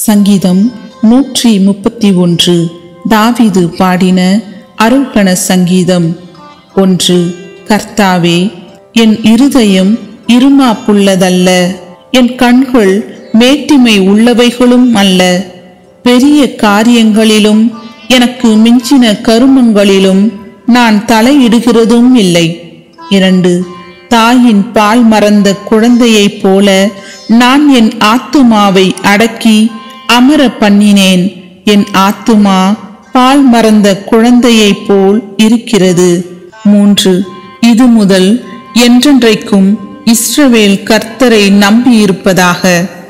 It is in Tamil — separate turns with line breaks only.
சங்கீதம் நூற்றி முப்பத்தி ஒன்று தாவீது பாடின அருள்பண சங்கீதம் ஒன்று கர்த்தாவே என் இருதயம் இருமாப்புள்ளதல்ல என் கண்கள் மேட்டிமை உள்ளவைகளும் அல்ல பெரிய காரியங்களிலும் எனக்கு மிஞ்சின கருமங்களிலும் நான் தலையிடுகிறதும் இல்லை இரண்டு தாயின் பால் மறந்த குழந்தையைப் போல நான் என் ஆத்துமாவை அடக்கி அமர பண்ணினேன் என் ஆத்துமா பால் மறந்த குழந்தையைப் போல் இருக்கிறது மூன்று இது முதல் என்றென்றைக்கும் இஸ்ரவேல் கர்த்தரை நம்பியிருப்பதாக